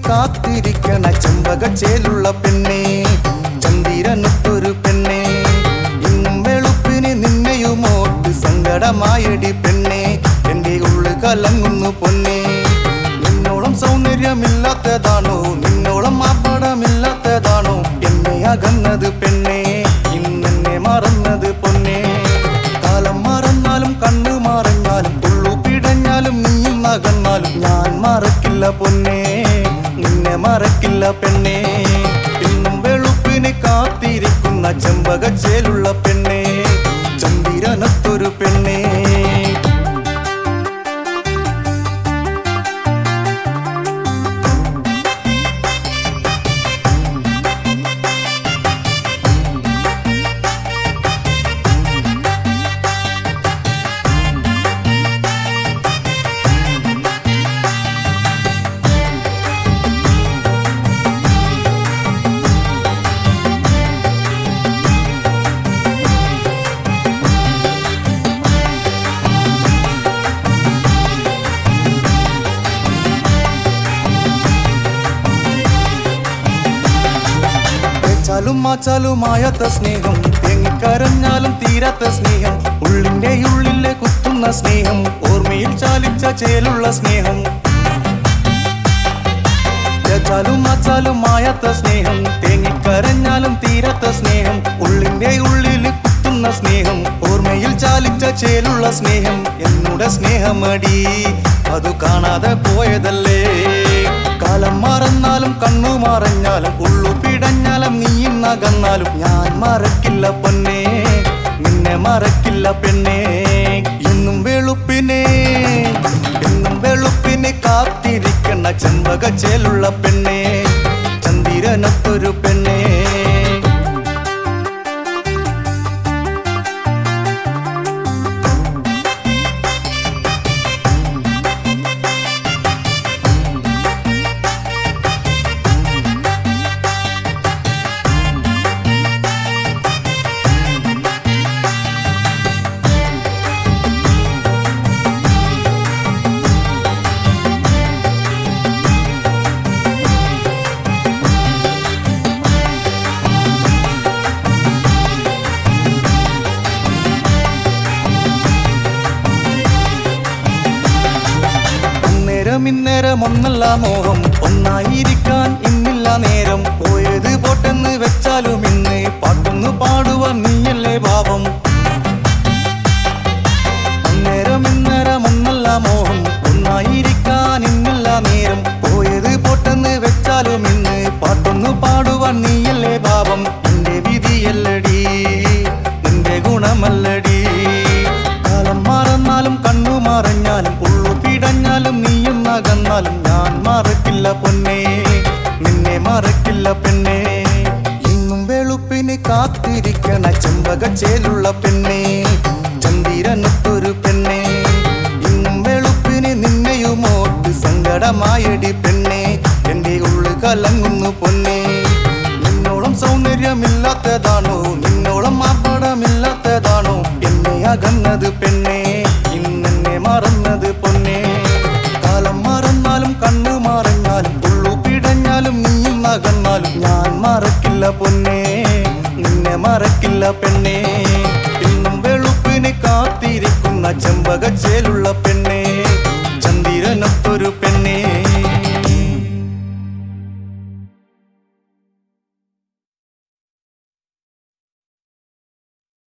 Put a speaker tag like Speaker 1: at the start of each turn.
Speaker 1: കാത്തിരിക്കണ ചെമ്പകച്ചേലുള്ള പെണ്ണേ ചന്ദിരനൊത്തൊരു പെണ്ണേ ഇന്നും വെളുപ്പിന് നിന്നെയുമോട്ട് സങ്കടമായടി പെണ്ണേ എന്റെ ഉള്ളു കലങ്ങുന്നു പൊന്നേ നിന്നോളം സൗന്ദര്യമില്ലാത്തതാണോ നിന്നോളം ആപ്പടമില്ലാത്തതാണോ എന്നെ അകന്നത് പെണ്ണേ ഇന്നെന്നെ മറന്നത് പൊന്നേ കാലം മറന്നാലും കണ്ണു മറഞ്ഞാലും ഉള്ളു പിടഞ്ഞാലും നീയിൽ നകന്നാലും ഞാൻ മറക്കില്ല പൊന്നേ നിന്നെ മറക്കില്ല പെണ്ണേ ഇന്നും വെളുപ്പിന് കാത്തിരിക്കുന്ന ചെമ്പകച്ചേലുള്ള പെണ്ണേ ചന്ദിരനത്തൊരു പെണ്ണേ തേച്ചാലും മാച്ചാലുമായാത്ത സ്നേഹം തേങ്ങിക്കരഞ്ഞാലും തീരാത്ത സ്നേഹം ഉള്ളിന്റെ ഉള്ളിലെ കുത്തുന്ന സ്നേഹം ഓർമ്മയിൽ ചാലിച്ച ചേലുള്ള സ്നേഹം തേച്ചാലും മാച്ചാലും മായാത്ത സ്നേഹം തേങ്ങിക്കരഞ്ഞാലും തീരാത്ത സ്നേഹം ഉള്ളിന്റെ ഉള്ളിൽ കുത്തുന്ന സ്നേഹം ഓർമ്മയിൽ ചാലിച്ച ചേലുള്ള സ്നേഹം എന്നുടെ സ്നേഹമടി അതു കാണാതെ പോയതല്ലേ കാലം മറന്നാലും കണ്ണു മറഞ്ഞാലും ഉള്ളു പിടഞ്ഞാലും നീ നകന്നാലും ഞാൻ മറക്കില്ല പൊന്നേ നിന്നെ മറക്കില്ല പെണ്ണേ എന്നും വെളുപ്പിനെ എന്നും വെളുപ്പിന് കാത്തിരിക്കണ ചെമ്പകച്ചേലുള്ള പെണ്ണേ ചന്ദിരനത്തൊരു പെണ്ണേ അന്നേരം ഇന്നേരം ഒന്നല്ല മോഹം ഒന്നായിരിക്കാൻ ഇന്നില്ല നേരം പോയത് പോട്ടെന്ന് വെച്ചാലും ഇന്ന് പാട്ടൊന്ന് പാടുവാൻ നീയല്ലേ ഭാവം അന്നേരം ഇന്നേരം ഒന്നല്ല മോഹം ഒന്നായിരിക്കാൻ ഇന്നില്ല നേരം പോയത് പോട്ടെന്ന് വെച്ചാലും ഇന്ന് പാട്ടൊന്ന് പാടുവാൻ നീയല്ലേ ഭാവം എന്റെ വിധിയല്ലടി നിന്റെ ഗുണമല്ലടി കാലം മറന്നാലും കണ്ണു മറഞ്ഞാലും ഉള്ളു പിടഞ്ഞാലും നീയും നകന്നാലും ഞാൻ മറക്കില്ല പൊന്നേ നിന്നെ മറക്കില്ല പെണ്ണേ ഇന്നും വെളുപ്പിന് കാത്തിരിക്കണ ചെമ്പകച്ചേലുള്ള പെണ്ണേ ചന്ദിരനത്തൊരു പെണ്ണേ ഇന്നും വെളുപ്പിന് നിന്നെയുമോട്ട് സങ്കടമായടി പെണ്ണേ എന്റെ ഉള്ളു കലങ്ങുന്നു പൊന്നേ നിന്നോളം സൗന്ദര്യമില്ലാത്തതാണോ നിന്നോളം ആപ്പടമില്ലാത്തതാണോ എന്നെ അകന്നത് പെണ്ണേ ഇന്നെന്നെ മറന്നത് പൊന്നേ കാലം മറന്നാലും കണ്ണു മറഞ്ഞാലും ഉള്ളു പിടഞ്ഞാലും നീയിൽ നകന്നാലും ഞാൻ മറക്കില്ല പൊന്നേ നിന്നെ മറക്കില്ല പെണ്ണേ